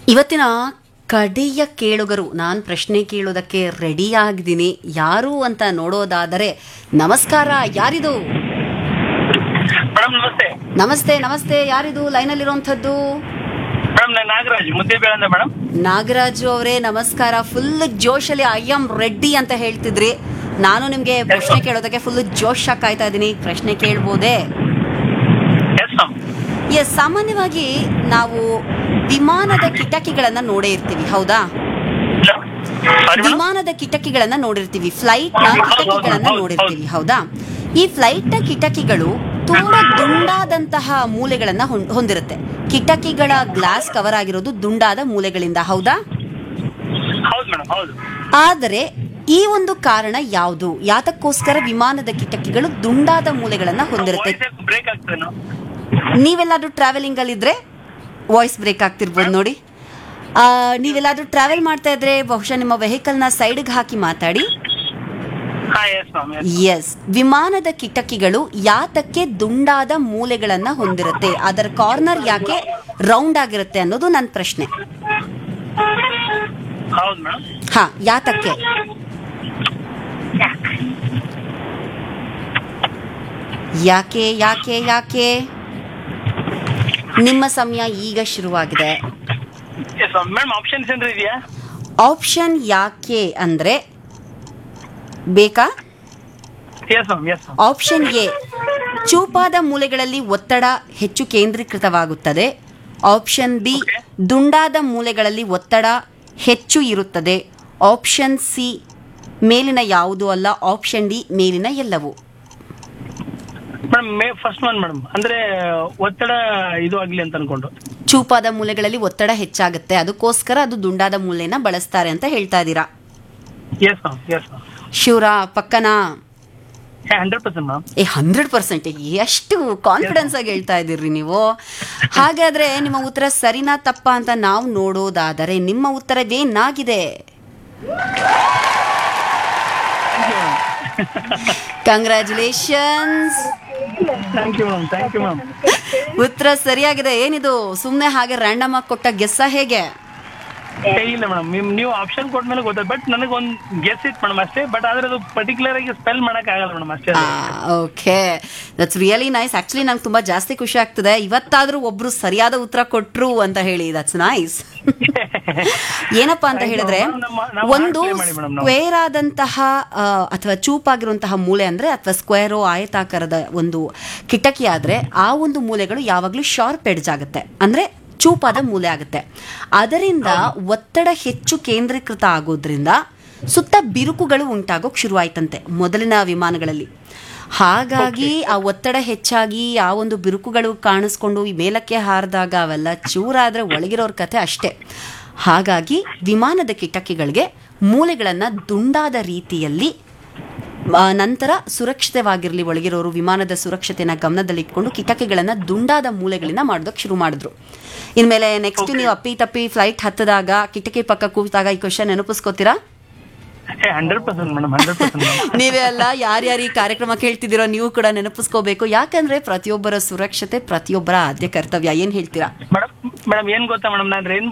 ಇವತ್ತಿನ ಕಡೆಯ ಕೇಳುಗರು ನಾನು ಪ್ರಶ್ನೆ ಕೇಳೋದಕ್ಕೆ ರೆಡಿ ಆಗಿದ್ದೀನಿ ಯಾರು ಅಂತ ನೋಡೋದಾದರೆ ನಮಸ್ಕಾರ ಯಾರಿದು ಮೇಡಮ್ ನಮಸ್ತೆ ನಮಸ್ತೆ ನಮಸ್ತೆ ಯಾರಿದು ಲೈನಲ್ಲಿರುವಂಥದ್ದು ಮೇಡಮ್ ನಾನು ನಾಗರಾಜ್ ಮುದ್ದೇಬೇಳಂದ ಮೇಡಮ್ ನಾಗರಾಜು ಅವರೇ ನಮಸ್ಕಾರ ಫುಲ್ ಜೋಶಲ್ಲಿ ಐ ಆಮ್ ರೆಡ್ಡಿ ಅಂತ ಹೇಳ್ತಿದ್ರಿ ನಾನು ನಿಮಗೆ ಪ್ರಶ್ನೆ ಕೇಳೋದಕ್ಕೆ ಫುಲ್ ಜೋಶ್ ಕಾಯ್ತಾ ಇದ್ದೀನಿ ಪ್ರಶ್ನೆ ಕೇಳ್ಬೋದೇ ಎಸ್ ಮ್ಯಾಮ್ ಎಸ್ ಸಾಮಾನ್ಯವಾಗಿ ನಾವು ವಿಮಾನದ ಕಿಟಕಿಗಳನ್ನ ನೋಡೇ ಇರ್ತೀವಿ ಹೌದಾ ಸಾರಿ ಮೇಡಮ್ ವಿಮಾನದ ಕಿಟಕಿಗಳನ್ನ ನೋಡಿರ್ತೀವಿ ಫ್ಲೈಟ್ ನ ಕಿಟಕಿಗಳನ್ನ ಹೌದು, ನೋಡಿರ್ತೀವಿ ಹೌದಾ ಈ ಫ್ಲೈಟ್ ನ ಕಿಟಕಿಗಳು ತುಂಬಾ ದುಂಡಾದಂತಹ ಮೂಲೆಗಳನ್ನ ಹೊಂ- ಹೊಂದಿರುತ್ತೆ ಕಿಟಕಿಗಳ ಗ್ಲಾಸ್ ಕವರ್ ಆಗಿರೋದು ದುಂಡಾದ ಮೂಲೆಗಳಿಂದ ಹೌದಾ ಹೌದು ಮೇಡಮ್ ಹೌದು ಆದರೆ ಈ ಒಂದು ಕಾರಣ ಯಾವುದು ಯಾತಕ್ಕೋಸ್ಕರ ವಿಮಾನದ ಕಿಟಕಿಗಳು ದುಂಡಾದ ಮೂಲೆಗಳನ್ನ ಹೊಂದಿರುತ್ತೆ ಬ್ರೇಕ್ ಆಗ್ತದೆ ನೀವೆಲ್ಲಾದ್ರೂ ಟ್ರಾವೆಲಿಂಗ್ ಅಲ್ಲಿ ಇದ್ರೆ ವಾಯ್ಸ್ ಬ್ರೇಕ್ ಆಗ್ತಿರ್ಬೋದು ನೋಡಿ ಆ, ನೀವೆಲ್ಲಾದ್ರೂ ಟ್ರಾವೆಲ್ ಮಾಡ್ತಾ ಇದ್ರೆ ಬಹುಶಃ ನಿಮ್ಮ ವೆಹಿಕಲ್ ನ ಸೈಡ್ಗೆ ಹಾಕಿ ಮಾತಾಡಿ ಹಾ ಎಸ್ ಮ್ಯಾಮ್ ಎಸ್ ಎಸ್ ವಿಮಾನದ ಕಿಟಕಿಗಳು ಯಾತಕ್ಕೆ ದುಂಡಾದ ಮೂಲೆಗಳನ್ನ ಹೊಂದಿರುತ್ತೆ ಅದರ ಕಾರ್ನರ್ ಯಾಕೆ ರೌಂಡ್ ಆಗಿರುತ್ತೆ ಅನ್ನೋದು ನನ್ನ ಪ್ರಶ್ನೆ ಹೌದು ಮೇಡಮ್ ಹಾ ಯಾತಕ್ಕೆ ಯಾಕೆ ಯಾಕೆ ಯಾಕೆ ನಿಮ್ಮ ಸಮಯ ಈಗ ಶುರುವಾಗಿದೆ ಎಸ್ ಮ್ಯಾಮ್ ಮೇಡಮ್ ಆಪ್ಷನ್ಸ್ ಏನಾರ ಇದೆಯಾ ಆಪ್ಷನ್ ಯಾಕೆ ಅಂದ್ರೆ ಬೇಕಾ yes ma'am yes ma'am option A ಚೂಪಾದ ಮೂಲೆಗಳಲ್ಲಿ ಒತ್ತಡ ಹೆಚ್ಚು ಕೇಂದ್ರೀಕೃತವಾಗುತ್ತದೆ ಆಪ್ಷನ್ ಬಿ Okay. ದುಂಡಾದ ಮೂಲೆಗಳಲ್ಲಿ ಒತ್ತಡ ಹೆಚ್ಚು ಇರುತ್ತದೆ ಆಪ್ಷನ್ ಸಿ ಮೇಲಿನ ಯಾವುದು ಅಲ್ಲ ಆಪ್ಷನ್ ಡಿ ಮೇಲಿನ ಎಲ್ಲವು madam may first one madam ಅಂದ್ರೆ ಒತ್ತಡ ಇದು ಆಗ್ಲಿ ಅಂತ ಅನ್ಕೊಂಡು ಚೂಪಾದ ಮೂಲೆಗಳಲ್ಲಿ ಒತ್ತಡ ಹೆಚ್ಚಾಗುತ್ತೆ ಅದಕ್ಕೋಸ್ಕರ ಅದು ದುಂಡಾದ ಮೂಲೆನ ಬಳಸ್ತಾರೆ ಅಂತ ಹೇಳ್ತಾ ಇದ್ದೀರಾ ಎಸ್ ಮ್ಯಾಮ್ ಎಸ್ ಮ್ಯಾಮ್ ಶಿವರ ಪಕ್ಕನಾ ಹಂಡ್ರೆಡ್ ಪರ್ಸೆಂಟ್ ಮ್ಯಾಮ್ ಏ ಹಂಡ್ರೆಡ್ ಪರ್ಸೆಂಟ್ ಎಷ್ಟು ಕಾನ್ಫಿಡೆನ್ಸ್ ಆಗಿ ಹೇಳ್ತಾ ಇದ್ದೀರಿ ನೀವು ಹಾಗಾದ್ರೆ ನಿಮ್ಮ ಉತ್ತರ ಸರಿನಾ ತಪ್ಪಾ ಅಂತ ನಾವು ನೋಡೋದಾದರೆ ನಿಮ್ಮ ಉತ್ತರವೇನಾಗಿದೆ congratulations thank you ma'am thank you ma'am ಉತ್ತರ ಸರಿಯಾಗಿದೆ ಏನಿದು ಸುಮ್ಮನೆ ಹಾಗೆ ರ್ಯಾಂಡಮ್ ಆಗಿ ಕೊಟ್ಟ ಗೆಸ್ಸ ಹೇಗೆ ಇಲ್ಲ ಮೇಡಮ್ ನಿಮ್ ನೀವು ಆಪ್ಷನ್ ಕೊಟ್ಮೇಲೆ ಗೊತ್ತಾಯ್ತು ಬಟ್ ನನಗೆ ಒಂದು ಗೆಸ್ ಇತ್ತು ಮೇಡಮ್ ಅಷ್ಟೇ ಬಟ್ ಆದ್ರೆ ಅದು ಪರ್ಟಿಕ್ಯುಲರ್ ಆಗಿ ಸ್ಪೆಲ್ ಮಾಡಕ್ ಆಗಲ್ಲ ಮೇಡಮ್ ಅಷ್ಟೇ ಅದು. Okay that's really nice actually ನಂಗೆ ತುಂಬಾ ಜಾಸ್ತಿ ಖುಷಿ ಆಗ್ತದೆ ಇವತ್ತಾದ್ರೂ ಒಬ್ರು ಸರಿಯಾದ ಉತ್ತರ ಕೊಟ್ರು ಅಂತ ಹೇಳಿ ದಟ್ಸ್ ನೈಸ್ ಏನಪ್ಪಾ ಅಂತ Thank you, ಹೇಳಿದ್ರೆ madam. ನಮ್ಮ- ನಮ್ಮ ಒಂದು heart play ಮಾಡಿ madam ನಾವು. ಸ್ಕ್ವೇರ್ ಆದಂತಹ ಆ, ಅಥವಾ ಚೂಪಾಗಿರುವಂತಹ ಮೂಲೆ ಅಂದ್ರೆ ಅಥವಾ ಸ್ಕ್ವೇರೋ ಆಯತಾಕಾರದ ಒಂದು ಕಿಟಕಿ ಆದ್ರೆ ಆ ಒಂದು ಮೂಲೆಗಳು ಯಾವಾಗಲೂ ಶಾರ್ಪ್ ಎಡ್ಜ್ ಆಗುತ್ತೆ ಅಂದ್ರೆ ಚೂಪಾದ ಮೂಲೆ ಆಗುತ್ತೆ ಅದರಿಂದ ಒತ್ತಡ ಹೆಚ್ಚು ಕೇಂದ್ರೀಕೃತ ಆಗೋದ್ರಿಂದ ಸುತ್ತ ಬಿರುಕುಗಳು ಉಂಟಾಗೋಕ್ ಶುರುವಾಯ್ತಂತೆ ಮೊದಲಿನ ವಿಮಾನಗಳಲ್ಲಿ ಹಾಗಾಗಿ ಆ ಒತ್ತಡ ಹೆಚ್ಚಾಗಿ ಆ ಒಂದು ಬಿರುಕುಗಳು ಕಾಣಿಸ್ಕೊಂಡು ಈ ಮೇಲಕ್ಕೆ ಹಾರಿದಾಗ ಅವೆಲ್ಲ ಚೂರಾದ್ರೆ ಒಳಗಿರೋರ್ ಕಥೆ ಅಷ್ಟೇ ಹಾಗಾಗಿ ವಿಮಾನದ ಕಿಟಕಿಗಳಿಗೆ ಮೂಲೆಗಳನ್ನು ದುಂಡಾದ ರೀತಿಯಲ್ಲಿ ಆ, ನಂತರ ಸುರಕ್ಷಿತವಾಗಿರಲಿ ಒಳಗಿರೋರು ವಿಮಾನದ ಸುರಕ್ಷತೆನ ಗಮನದಲ್ಲಿಟ್ಕೊಂಡು ಕಿಟಕಿಗಳನ್ನು ದುಂಡಾದ ಮೂಲೆಗಳಿಂದ ಮಾಡೋದಕ್ಕೆ ಶುರು ಮಾಡಿದ್ರು ಇನ್ಮೇಲೆ ನೆಕ್ಸ್ಟ್ ನೀವು ಅಪ್ಪಿ ತಪ್ಪಿ ಫ್ಲೈಟ್ ಹತ್ತದಾಗ ಕಿಟಕಿ ಪಕ್ಕ ಕೂತಾಗ ಈ ಕ್ವಶನ್ ನೆನಪಿಸ್ಕೋತೀರಾ ಏ hundred percent madam hundred percent ನೀವೇ ಅಲ್ಲ ಯಾರ್ಯಾರು ಈ ಕಾರ್ಯಕ್ರಮ ಕೇಳ್ತಿದ್ದೀರೋ ನೀವು ಕೂಡ ನೆನಪಿಸ್ಕೋಬೇಕು ಯಾಕಂದ್ರೆ ಪ್ರತಿಯೊಬ್ಬರ ಸುರಕ್ಷತೆ ಪ್ರತಿಯೊಬ್ಬರ ಆದ್ಯ ಕರ್ತವ್ಯ ಏನ್ ಹೇಳ್ತೀರಾ ಮೇಡಮ್ ಮೇಡಮ್ ಏನ್ ಗೊತ್ತಾ ಮೇಡಮ್ ನಾನು ರೈನ್